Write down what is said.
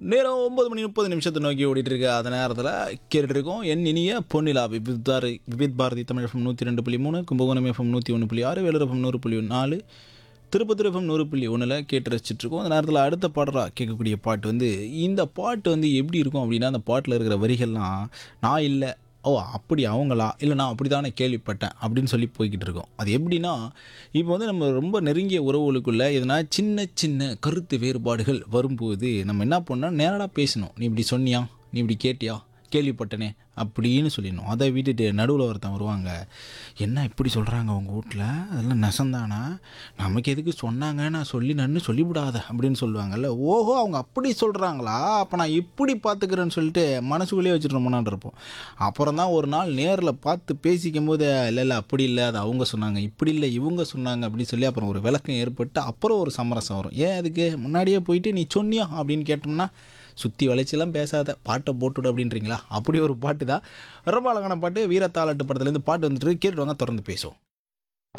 நேரம் ஒன்பது மணி முப்பது நிமிஷத்தை நோக்கி ஓடிட்டு இருக்கு அந்த நேரத்தில் கேட்டுட்டு இருக்கோம் என் இனிய பொன்னிலா விபித் பாரதி விபித் பாரதி தமிழ் எஃப்எம் நூற்றி ரெண்டு புள்ளி மூணு கும்பகோணம் எஃப்எம் நூற்றி ஒன்று புள்ளி ஆறு வேலூர் எஃப்எம் நூறு புள்ளி நாலு திருப்பத்தூர் எஃப்எம் நூறு புள்ளி ஒன்றில் கேட்டு ரசிச்சுட்டு இருக்கோம் அந்த நேரத்தில் அடுத்த பாடலாக கேட்கக்கூடிய பாட்டு வந்து இந்த பாட்டு வந்து எப்படி இருக்கும் அப்படின்னா அந்த பாட்டில் இருக்கிற வரிகள்லாம் நான் இல்லை ஓ அப்படி அவங்களா இல்லை நான் அப்படி தானே கேள்விப்பட்டேன் அப்படின்னு சொல்லி போய்கிட்டு இருக்கோம் அது எப்படின்னா இப்போ வந்து நம்ம ரொம்ப நெருங்கிய உறவுகளுக்குள்ள எதனா சின்ன சின்ன கருத்து வேறுபாடுகள் வரும்போது நம்ம என்ன பண்ணோம் நேரடாக பேசணும் நீ இப்படி சொன்னியா நீ இப்படி கேட்டியா கேள்விப்பட்டனே அப்படின்னு சொல்லிடணும் அதை விட்டுட்டு நடுவில் ஒருத்தன் வருவாங்க என்ன இப்படி சொல்கிறாங்க உங்கள் வீட்டில் அதெல்லாம் நெசந்தானா நமக்கு எதுக்கு சொன்னாங்க நான் சொல்லி நன்னு சொல்லிவிடாத அப்படின்னு சொல்லுவாங்கல்ல ஓஹோ அவங்க அப்படி சொல்கிறாங்களா அப்போ நான் இப்படி பார்த்துக்கிறேன்னு சொல்லிட்டு மனசுக்குள்ளேயே வச்சுட்டு ரொம்ப நாள் இருப்போம் அப்புறம் தான் ஒரு நாள் நேரில் பார்த்து பேசிக்கும் போது இல்லை இல்லை அப்படி இல்லை அது அவங்க சொன்னாங்க இப்படி இல்லை இவங்க சொன்னாங்க அப்படின்னு சொல்லி அப்புறம் ஒரு விளக்கம் ஏற்பட்டு அப்புறம் ஒரு சமரசம் வரும் ஏன் அதுக்கு முன்னாடியே போயிட்டு நீ சொன்னியா அப்படின்னு கேட்டோம்னா சுற்றி வளைச்செல்லாம் பேசாத பாட்டை போட்டுடு அப்படின்றீங்களா அப்படி ஒரு பாட்டு தான் ரொம்ப அழகான பாட்டு வீரத்தாளாட்டு படத்துலேருந்து பாட்டு வந்துட்டு கேட்டுட்டு வாங்க தொடர்ந்து பேசுவோம்